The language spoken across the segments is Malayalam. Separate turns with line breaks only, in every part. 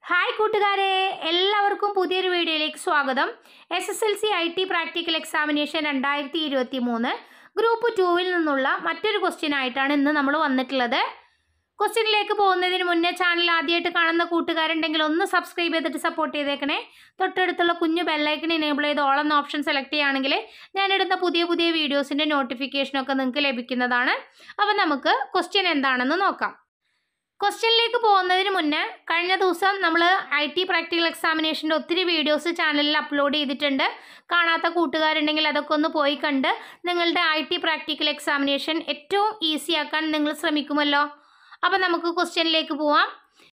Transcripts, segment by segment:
ഹായ് കൂട്ടുകാരെ എല്ലാവർക്കും പുതിയൊരു വീഡിയോയിലേക്ക് സ്വാഗതം S S L C I T practical examination രണ്ടായിരത്തി ഇരുപത്തി മൂന്ന് ഗ്രൂപ്പ് ടൂവിൽ നിന്നുള്ള മറ്റൊരു ക്വസ്റ്റ്യൻ ആയിട്ടാണ് ഇന്ന് നമ്മൾ വന്നിട്ടുള്ളത് ക്വസ്റ്റ്യനിലേക്ക് പോകുന്നതിന് മുന്നേ ചാനൽ ആദ്യമായിട്ട് കാണുന്ന കൂട്ടുകാരുണ്ടെങ്കിൽ ഒന്ന് സബ്സ്ക്രൈബ് ചെയ്തിട്ട് സപ്പോർട്ട് ചെയ്തേക്കണേ തൊട്ടടുത്തുള്ള കുഞ്ഞു ബെല്ലൈക്കൺ എനേബിൾ ചെയ്ത് ഓൾ എന്ന ഓപ്ഷൻ സെലക്ട് ചെയ്യുകയാണെങ്കിൽ ഞാനിടുന്ന പുതിയ പുതിയ വീഡിയോസിൻ്റെ നോട്ടിഫിക്കേഷനൊക്കെ നിങ്ങൾക്ക് ലഭിക്കുന്നതാണ് അപ്പോൾ നമുക്ക് ക്വസ്റ്റ്യൻ എന്താണെന്ന് നോക്കാം ക്വസ്റ്റ്യനിലേക്ക് പോകുന്നതിന് മുന്നേ കഴിഞ്ഞ ദിവസം നമ്മൾ ഐ ടി പ്രാക്ടിക്കൽ എക്സാമിനേഷൻ്റെ ഒത്തിരി വീഡിയോസ് ചാനലിൽ അപ്ലോഡ് ചെയ്തിട്ടുണ്ട് കാണാത്ത കൂട്ടുകാരുണ്ടെങ്കിൽ അതൊക്കെ ഒന്ന് പോയി കണ്ട് നിങ്ങളുടെ ഐ ടി പ്രാക്ടിക്കൽ എക്സാമിനേഷൻ ഏറ്റവും ഈസി ആക്കാൻ നിങ്ങൾ ശ്രമിക്കുമല്ലോ അപ്പോൾ നമുക്ക് ക്വസ്റ്റ്യനിലേക്ക് പോവാം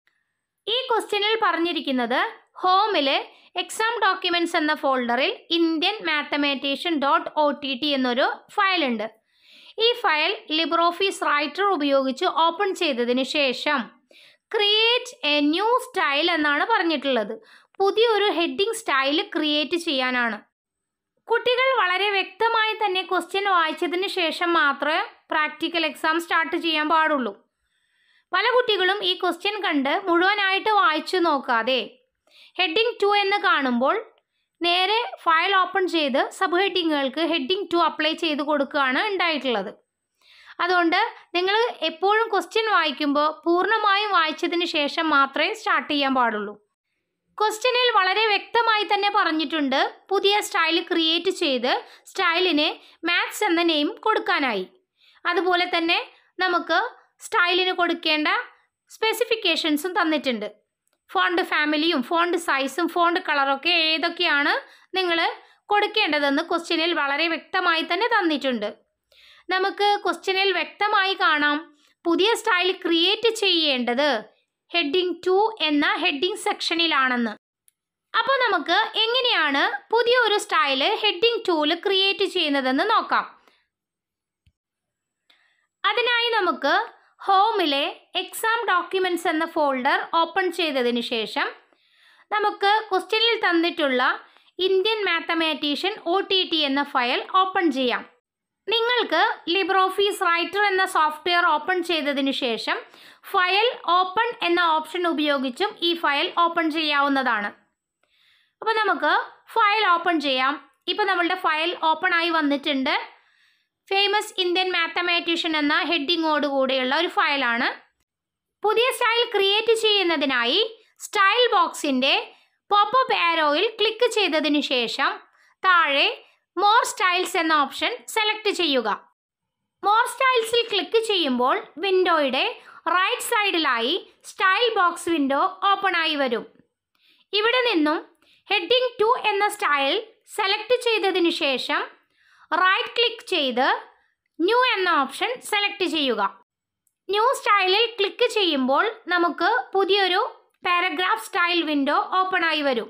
ഈ ക്വസ്റ്റ്യനിൽ പറഞ്ഞിരിക്കുന്നത് ഹോമിൽ എക്സാം ഡോക്യുമെൻറ്റ്സ് എന്ന ഫോൾഡറിൽ Indian mathematician dot O T T എന്നൊരു ഫയലുണ്ട് ഈ ഫയൽ ലിബർ ഓഫീസ് റൈറ്റർ ഉപയോഗിച്ച് ഓപ്പൺ ചെയ്തതിന് ശേഷം ക്രിയേറ്റ് എ ന്യൂ സ്റ്റൈൽ എന്നാണ് പറഞ്ഞിട്ടുള്ളത് പുതിയൊരു ഹെഡിങ് സ്റ്റൈൽ ക്രിയേറ്റ് ചെയ്യാനാണ് കുട്ടികൾ വളരെ വ്യക്തമായി തന്നെ ക്വസ്റ്റ്യൻ വായിച്ചതിന് ശേഷം മാത്രമേ പ്രാക്ടിക്കൽ എക്സാം സ്റ്റാർട്ട് ചെയ്യാൻ പാടുള്ളൂ പല കുട്ടികളും ഈ ക്വസ്റ്റ്യൻ കണ്ട് മുഴുവനായിട്ട് വായിച്ചു നോക്കാതെ ഹെഡിങ് ടു എന്ന് കാണുമ്പോൾ നേരെ ഫയൽ ഓപ്പൺ ചെയ്ത് സബ് ഹെഡിങ്ങുകൾക്ക് ഹെഡിങ് ടു അപ്ലൈ ചെയ്ത് കൊടുക്കുകയാണ് ഉണ്ടായിട്ടുള്ളത് അതുകൊണ്ട് നിങ്ങൾ എപ്പോഴും ക്വസ്റ്റ്യൻ വായിക്കുമ്പോൾ പൂർണ്ണമായും വായിച്ചതിന് ശേഷം മാത്രമേ സ്റ്റാർട്ട് ചെയ്യാൻ പാടുള്ളൂ ക്വസ്റ്റ്യനിൽ വളരെ വ്യക്തമായി തന്നെ പറഞ്ഞിട്ടുണ്ട് പുതിയ സ്റ്റൈൽ ക്രിയേറ്റ് ചെയ്ത് സ്റ്റൈലിന് മാത്സ് എന്ന നെയിം കൊടുക്കാനായി അതുപോലെ തന്നെ നമുക്ക് സ്റ്റൈലിന് കൊടുക്കേണ്ട സ്പെസിഫിക്കേഷൻസും തന്നിട്ടുണ്ട് ഫോണ്ട് ഫാമിലിയും ഫോണ്ട് സൈസും ഫോണ്ട് കളറൊക്കെ ഏതൊക്കെയാണ് നിങ്ങൾ കൊടുക്കേണ്ടതെന്ന് ക്വസ്റ്റ്യനിൽ വളരെ വ്യക്തമായി തന്നെ തന്നിട്ടുണ്ട് നമുക്ക് ക്വസ്റ്റ്യനിൽ വ്യക്തമായി കാണാം പുതിയ സ്റ്റൈൽ ക്രിയേറ്റ് ചെയ്യേണ്ടത് ഹെഡിങ് ടു എന്ന ഹെഡിങ് സെക്ഷനിലാണെന്ന് അപ്പോൾ നമുക്ക് എങ്ങനെയാണ് പുതിയ ഒരു സ്റ്റൈല് ഹെഡിങ് ടൂല് ക്രിയേറ്റ് ചെയ്യുന്നതെന്ന് നോക്കാം അതിനായി നമുക്ക് ഹോമിലെ എക്സാം ഡോക്യുമെൻറ്റ്സ് എന്ന ഫോൾഡർ ഓപ്പൺ ചെയ്തതിന് ശേഷം നമുക്ക് ക്വസ്റ്റ്യനിൽ തന്നിട്ടുള്ള Indian mathematician O T T എന്ന ഫയൽ ഓപ്പൺ ചെയ്യാം നിങ്ങൾക്ക് ലിബർ ഓഫീസ് റൈറ്റർ എന്ന സോഫ്റ്റ്വെയർ ഓപ്പൺ ചെയ്തതിന് ശേഷം ഫയൽ ഓപ്പൺ എന്ന ഓപ്ഷൻ ഉപയോഗിച്ചും ഈ ഫയൽ ഓപ്പൺ ചെയ്യാവുന്നതാണ് അപ്പോൾ നമുക്ക് ഫയൽ ഓപ്പൺ ചെയ്യാം ഇപ്പോൾ നമ്മളുടെ ഫയൽ ഓപ്പൺ ആയി വന്നിട്ടുണ്ട് ഫേമസ് ഇന്ത്യൻ മാത്തമാറ്റീഷ്യൻ എന്ന ഹെഡിങ്ങോട് കൂടിയുള്ള ഒരു ഫയലാണ് പുതിയ സ്റ്റൈൽ ക്രിയേറ്റ് ചെയ്യുന്നതിനായി സ്റ്റൈൽ ബോക്സിൻ്റെ പോപ്പപ്പ് ആരോയിൽ ക്ലിക്ക് ചെയ്തതിനു ശേഷം താഴെ മോർ സ്റ്റൈൽസ് എന്ന ഓപ്ഷൻ സെലക്ട് ചെയ്യുക മോർ സ്റ്റൈൽസിൽ ക്ലിക്ക് ചെയ്യുമ്പോൾ വിൻഡോയുടെ റൈറ്റ് സൈഡിലായി സ്റ്റൈൽ ബോക്സ് വിൻഡോ ഓപ്പൺ ആയി വരും ഇവിടെ നിന്നും ഹെഡിങ് ടു എന്ന സ്റ്റൈൽ സെലക്ട് ചെയ്തതിനു ശേഷം റൈറ്റ് ക്ലിക്ക് ചെയ്ത് ന്യൂ എന്ന ഓപ്ഷൻ സെലക്ട് ചെയ്യുക ന്യൂ സ്റ്റൈലിൽ ക്ലിക്ക് ചെയ്യുമ്പോൾ നമുക്ക് പുതിയൊരു പാരഗ്രാഫ് സ്റ്റൈൽ വിൻഡോ ഓപ്പൺ ആയി വരും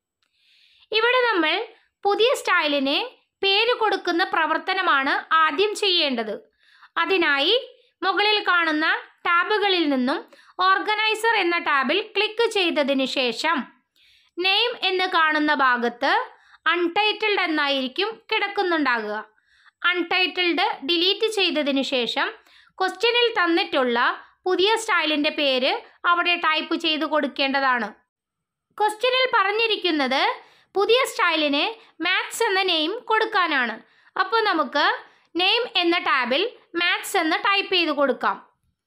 ഇവിടെ നമ്മൾ പുതിയ സ്റ്റൈലിന് പേര് കൊടുക്കുന്ന പ്രവർത്തനമാണ് ആദ്യം ചെയ്യേണ്ടത് അതിനായി മുകളിൽ കാണുന്ന ടാബുകളിൽ നിന്നും ഓർഗനൈസർ എന്ന ടാബിൽ ക്ലിക്ക് ചെയ്തതിന് ശേഷം നെയിം എന്ന് കാണുന്ന ഭാഗത്ത് അൺടൈറ്റിൽഡ് എന്നായിരിക്കും കിടക്കുന്നുണ്ടാകുക അൺടൈറ്റിൽഡ് ഡിലീറ്റ് ചെയ്തതിന് ശേഷം ക്വസ്റ്റ്യനിൽ തന്നിട്ടുള്ള പുതിയ സ്റ്റൈലിൻ്റെ പേര് അവിടെ ടൈപ്പ് ചെയ്ത് കൊടുക്കേണ്ടതാണ് ക്വസ്റ്റ്യനിൽ പറഞ്ഞിരിക്കുന്നത് പുതിയ സ്റ്റൈലിന് മാത്സ് എന്ന നെയിം കൊടുക്കാനാണ് അപ്പോൾ നമുക്ക് നെയിം എന്ന ടാബിൽ മാത്സ് എന്ന് ടൈപ്പ് ചെയ്ത് കൊടുക്കാം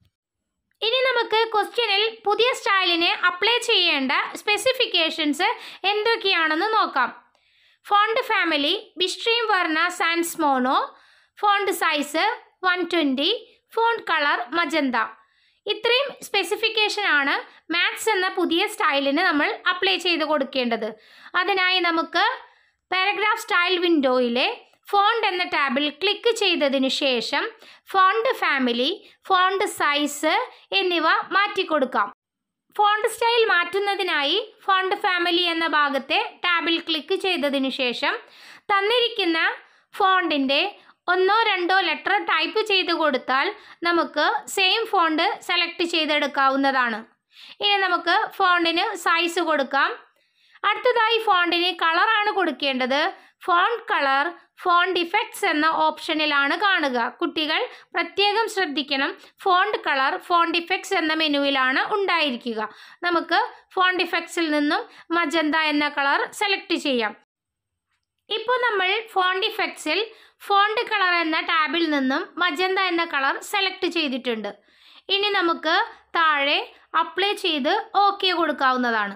ഇനി നമുക്ക് ക്വസ്റ്റ്യനിൽ പുതിയ സ്റ്റൈലിന് അപ്ലൈ ചെയ്യേണ്ട സ്പെസിഫിക്കേഷൻസ് എന്തൊക്കെയാണെന്ന് നോക്കാം font family Bitstream Vera Sans Mono font size one twenty font colour magenta ഇത്രയും സ്പെസിഫിക്കേഷൻ ആണ് മാത്സ് എന്ന പുതിയ സ്റ്റൈലിന് നമ്മൾ അപ്ലൈ ചെയ്ത് കൊടുക്കേണ്ടത് അതിനായി നമുക്ക് പാരഗ്രാഫ് സ്റ്റൈൽ വിൻഡോയിലെ ഫോണ്ട് എന്ന ടാബിൽ ക്ലിക്ക് ചെയ്തതിന് ശേഷം ഫോണ്ട് ഫാമിലി ഫോണ്ട് സൈസ് എന്നിവ മാറ്റിക്കൊടുക്കാം ഫോണ്ട് സ്റ്റൈൽ മാറ്റുന്നതിനായി ഫോണ്ട് ഫാമിലി എന്ന ഭാഗത്തെ ടാബിൽ ക്ലിക്ക് ചെയ്തതിന് ശേഷം തന്നിരിക്കുന്ന ഫോണ്ടിൻ്റെ ഒന്നോ രണ്ടോ ലെറ്റർ ടൈപ്പ് ചെയ്ത് കൊടുത്താൽ നമുക്ക് സെയിം ഫോണ്ട് സെലക്ട് ചെയ്തെടുക്കാവുന്നതാണ് ഇനി നമുക്ക് ഫോണ്ടിന് സൈസ് കൊടുക്കാം അടുത്തതായി ഫോണ്ടിന് കളറാണ് കൊടുക്കേണ്ടത് ഫോണ്ട് കളർ ഫോണ്ട് ഇഫക്ട്സ് എന്ന ഓപ്ഷനിലാണ് കാണുക കുട്ടികൾ പ്രത്യേകം ശ്രദ്ധിക്കണം ഫോണ്ട് കളർ ഫോണ്ട് ഇഫക്ട്സ് എന്ന മെനുവിലാണ് ഉണ്ടായിരിക്കുക നമുക്ക് ഫോണ്ട് ഇഫക്ട്സിൽ നിന്നും മജന്ത എന്ന കളർ സെലക്ട് ചെയ്യാം ഇപ്പോൾ നമ്മൾ ഫോണ്ട് ഇഫക്ട്സിൽ ഫോണ്ട് കളർ എന്ന ടാബിൽ നിന്നും മജന്ത എന്ന കളർ സെലക്ട് ചെയ്തിട്ടുണ്ട് ഇനി നമുക്ക് താഴെ അപ്ലൈ ചെയ്ത് ഓക്കെ കൊടുക്കാവുന്നതാണ്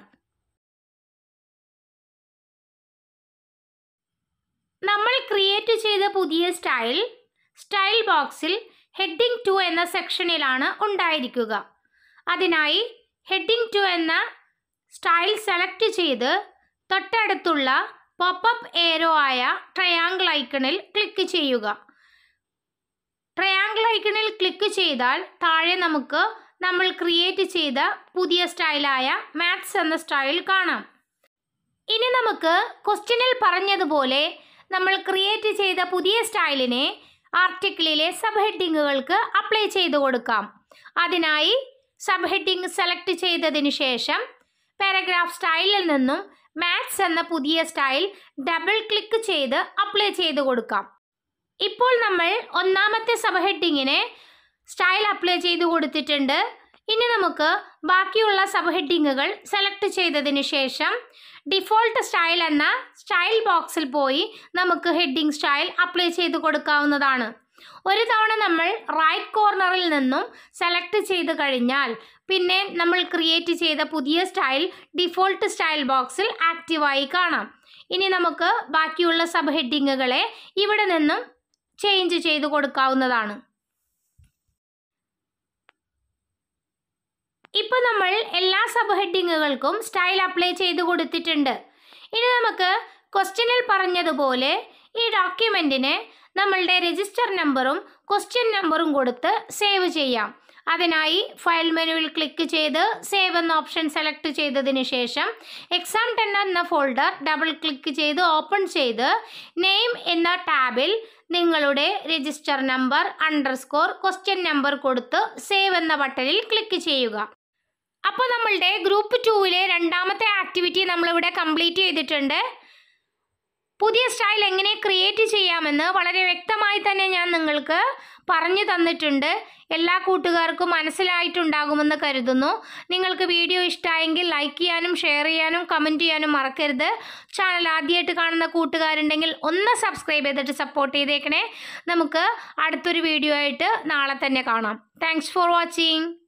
നമ്മൾ ക്രിയേറ്റ് ചെയ്ത പുതിയ സ്റ്റൈൽ സ്റ്റൈൽ ബോക്സിൽ ഹെഡിങ് ടു എന്ന സെക്ഷനിലാണ് ഉണ്ടായിരിക്കുക അതിനായി ഹെഡിങ് ടു എന്ന സ്റ്റൈൽ സെലക്ട് ചെയ്ത് തൊട്ടടുത്തുള്ള പോപ്പപ്പ് ഏരോ ആയ ട്രയാങ്കിൾ ഐക്കണിൽ ക്ലിക്ക് ചെയ്യുക ട്രയാങ്കിൾ ഐക്കണിൽ ക്ലിക്ക് ചെയ്താൽ താഴെ നമുക്ക് നമ്മൾ ക്രിയേറ്റ് ചെയ്ത പുതിയ സ്റ്റൈലായ മാത്സ് എന്ന സ്റ്റൈൽ കാണാം ഇനി നമുക്ക് ക്വസ്റ്റ്യനിൽ പറഞ്ഞതുപോലെ നമ്മൾ ക്രിയേറ്റ് ചെയ്ത പുതിയ സ്റ്റൈലിനെ ആർട്ടിക്കിളിലെ സബ് ഹെഡിങ്ങുകൾക്ക് അപ്ലൈ ചെയ്ത് കൊടുക്കാം അതിനായി സബ് ഹെഡിങ് സെലക്ട് ചെയ്തതിന് ശേഷം പാരഗ്രാഫ് സ്റ്റൈലിൽ നിന്നും മാത്സ് എന്ന പുതിയ സ്റ്റൈൽ ഡബിൾ ക്ലിക്ക് ചെയ്ത് അപ്ലൈ ചെയ്ത് കൊടുക്കാം ഇപ്പോൾ നമ്മൾ ഒന്നാമത്തെ സബ് ഹെഡിങ്ങിനെ സ്റ്റൈൽ അപ്ലൈ ചെയ്ത് കൊടുത്തിട്ടുണ്ട് ഇനി നമുക്ക് ബാക്കിയുള്ള സബ് ഹെഡിങ്ങുകൾ സെലക്ട് ചെയ്തതിന് ശേഷം ഡിഫോൾട്ട് സ്റ്റൈൽ എന്ന സ്റ്റൈൽ ബോക്സിൽ പോയി നമുക്ക് ഹെഡിങ് സ്റ്റൈൽ അപ്ലൈ ചെയ്ത് കൊടുക്കാവുന്നതാണ് ഒരു തവണ നമ്മൾ റൈറ്റ് കോർണറിൽ നിന്നും സെലക്ട് ചെയ്ത് കഴിഞ്ഞാൽ പിന്നെ നമ്മൾ ക്രിയേറ്റ് ചെയ്ത പുതിയ സ്റ്റൈൽ ഡിഫോൾട്ട് സ്റ്റൈൽ ബോക്സിൽ ആക്റ്റീവായി കാണാം ഇനി നമുക്ക് ബാക്കിയുള്ള സബ് ഹെഡിങ്ങുകളെ ഇവിടെ നിന്നും ചേഞ്ച് ചെയ്ത് കൊടുക്കാവുന്നതാണ് ഇപ്പോൾ നമ്മൾ എല്ലാ സബ് ഹെഡിങ്ങുകൾക്കും സ്റ്റൈൽ അപ്ലൈ ചെയ്ത് കൊടുത്തിട്ടുണ്ട് ഇനി നമുക്ക് ക്വസ്റ്റ്യനിൽ പറഞ്ഞതുപോലെ ഈ ഡോക്യുമെൻറ്റിന് നമ്മളുടെ രജിസ്റ്റർ നമ്പറും ക്വസ്റ്റ്യൻ നമ്പറും കൊടുത്ത് സേവ് ചെയ്യാം അതിനായി ഫയൽ മെനുവിൽ ക്ലിക്ക് ചെയ്ത് സേവ് എന്ന ഓപ്ഷൻ സെലക്ട് ചെയ്തതിന് ശേഷം എക്സാം ടെൻ എന്ന ഫോൾഡർ ഡബിൾ ക്ലിക്ക് ചെയ്ത് ഓപ്പൺ ചെയ്ത് നെയിം എന്ന ടാബിൽ നിങ്ങളുടെ register number underscore question number കൊടുത്ത് സേവ് എന്ന ബട്ടണിൽ ക്ലിക്ക് ചെയ്യുക അപ്പോൾ നമ്മളുടെ ഗ്രൂപ്പ് ടൂവിലെ രണ്ടാമത്തെ ആക്ടിവിറ്റി നമ്മളിവിടെ കംപ്ലീറ്റ് ചെയ്തിട്ടുണ്ട് പുതിയ സ്റ്റൈൽ എങ്ങനെ ക്രിയേറ്റ് ചെയ്യാമെന്ന് വളരെ വ്യക്തമായി തന്നെ ഞാൻ നിങ്ങൾക്ക് പറഞ്ഞു തന്നിട്ടുണ്ട് എല്ലാ കൂട്ടുകാർക്കും മനസ്സിലായിട്ടുണ്ടാകുമെന്ന് കരുതുന്നു നിങ്ങൾക്ക് വീഡിയോ ഇഷ്ടമായെങ്കിൽ ലൈക്ക് ചെയ്യാനും ഷെയർ ചെയ്യാനും കമൻറ്റ് ചെയ്യാനും മറക്കരുത് ചാനൽ ആദ്യമായിട്ട് കാണുന്ന കൂട്ടുകാരുണ്ടെങ്കിൽ ഒന്ന് സബ്സ്ക്രൈബ് ചെയ്തിട്ട് സപ്പോർട്ട് ചെയ്തേക്കണേ നമുക്ക് അടുത്തൊരു വീഡിയോ ആയിട്ട് നാളെ തന്നെ കാണാം താങ്ക്സ് ഫോർ വാച്ചിങ്